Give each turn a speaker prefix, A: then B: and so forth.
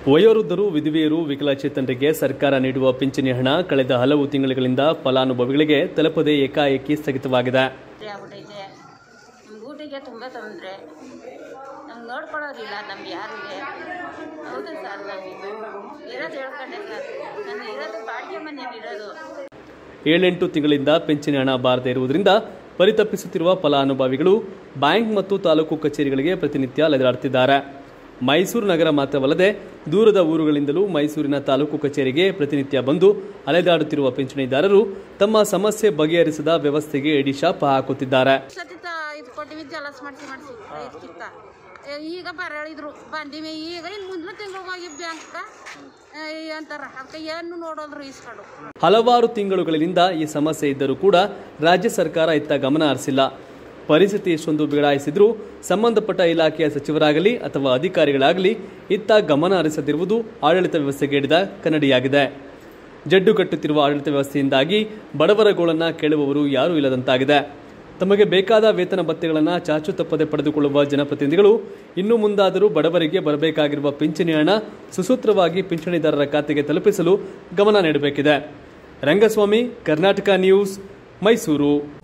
A: ವಯೋವೃದ್ಧರು ವಿಧವೆಯರು ವಿಕಲಚೇತನರಿಗೆ ಸರ್ಕಾರ ನೀಡುವ ಪಿಂಚಣಿ ಹಣ ಕಳೆದ ಹಲವು ತಿಂಗಳುಗಳಿಂದ ಫಲಾನುಭವಿಗಳಿಗೆ ತಲುಪದೆ ಏಕಾಏಕಿ ಸ್ಥಗಿತವಾಗಿದೆ
B: ತೊಂದರೆ ಆಗ್ಬಿಟ್ಟೈತೆ ನಮ್ಗೆ ಊಟಿಗೆ ತುಂಬ ತೊಂದರೆ ನಮ್ಗೆ ನೋಡ್ಕೊಳ್ಳೋದಿಲ್ಲ ನಮ್ಗೆ ಯಾರಿಗೆ ಹೌದು ಸರ್ ನಾವು ಇರೋದು ಹೇಳ್ಕೊಂಡೆ ಸರ್ ನಾನು ಇರೋದು ಬಾಡಿಗೆ ಮನೇಲಿ ಇರೋದು
A: ಏಳೆಂಟು ತಿಂಗಳಿಂದ ಪಿಂಚಣಿ ಹಣ ಬಾರದೇ ಇರುವುದರಿಂದ ಪರಿತಪ್ಪಿಸುತ್ತಿರುವ ಫಲಾನುಭವಿಗಳು ಬ್ಯಾಂಕ್ ಮತ್ತು ತಾಲೂಕು ಕಚೇರಿಗಳಿಗೆ ಪ್ರತಿನಿತ್ಯ ಅಲೆದಾಡುತ್ತಿದ್ದಾರೆ ಮೈಸೂರು ನಗರ ಮಾತ್ರವಲ್ಲದೆ ದೂರದ ಊರುಗಳಿಂದಲೂ ಮೈಸೂರಿನ ತಾಲೂಕು ಕಚೇರಿಗೆ ಪ್ರತಿನಿತ್ಯ ಬಂದು ಅಲೆದಾಡುತ್ತಿರುವ ಪಿಂಚಣಿದಾರರು ತಮ್ಮ ಸಮಸ್ಯೆ ಬಗೆಹರಿಸದ ವ್ಯವಸ್ಥೆಗೆ ಎಡಿಶಾಪ ಹಾಕುತ್ತಿದ್ದಾರೆ
B: ಸತಿತ ಇದು ಕೊಟ್ಟಿವಿ ಜಲಸ್ ಮಾಡಿಸಿ ಮಾಡಿಸಿ ರೈತಕ್ಕಿಂತ ಈಗ ಬರಳಿದ್ರು ಬಂದಿವಿ ಈಗ ಇನ್ನು ಮುಂದಿನ ತಿಂಗಳು ಹೋಗಿ ಬ್ಯಾಂಕ್ ಅಂತಾರ ಅದಕ್ಕೆ ಏನು ನೋಡೋದ್ರು ಇಸ್ಕೊಂಡು
A: ಹಲವಾರು ತಿಂಗಳುಗಳಿಂದ ಈ ಸಮಸ್ಯೆ ಇದ್ದರೂ ಕೂಡ ರಾಜ್ಯ ಸರ್ಕಾರ ಇತ್ತ ಗಮನ ಹರಿಸಿಲ್ಲ ಪರಿಸ್ಥಿತಿ ಎಷ್ಟೊಂದು ಬಿಗಡಾಯಿಸಿದ್ರೂ ಸಂಬಂಧಪಟ್ಟ ಇಲಾಖೆಯ ಸಚಿವರಾಗಲಿ ಅಥವಾ ಅಧಿಕಾರಿಗಳಾಗಲಿ ಇತ್ತ ಗಮನ ಹರಿಸದಿರುವುದು ಆಡಳಿತ ವ್ಯವಸ್ಥೆಗೆ ಹಿಡಿದ ಕನ್ನಡಿಯಾಗಿದೆ ಜಡ್ಡು ಕಟ್ಟುತ್ತಿರುವ ಆಡಳಿತ ವ್ಯವಸ್ಥೆಯಿಂದಾಗಿ ಬಡವರ ಗೋಳನ್ನ ಕೇಳುವವರು ಯಾರೂ ಇಲ್ಲದಂತಾಗಿದೆ ತಮಗೆ ಬೇಕಾದ ವೇತನ ಭತ್ಯೆಗಳನ್ನು ಚಾಚು ತಪ್ಪದೆ ಪಡೆದುಕೊಳ್ಳುವ ಜನಪ್ರತಿನಿಧಿಗಳು ಇನ್ನು ಮುಂದಾದರೂ ಬಡವರಿಗೆ ಬರಬೇಕಾಗಿರುವ ಪಿಂಚಣಿ ಹಣ ಸುಸೂತ್ರವಾಗಿ ಪಿಂಚಣಿದಾರರ ಖಾತೆಗೆ ತಲುಪಿಸಲು ಗಮನ ನೀಡಬೇಕಿದೆ ರಂಗಸ್ವಾಮಿ ಕರ್ನಾಟಕ ನ್ಯೂಸ್ ಮೈಸೂರು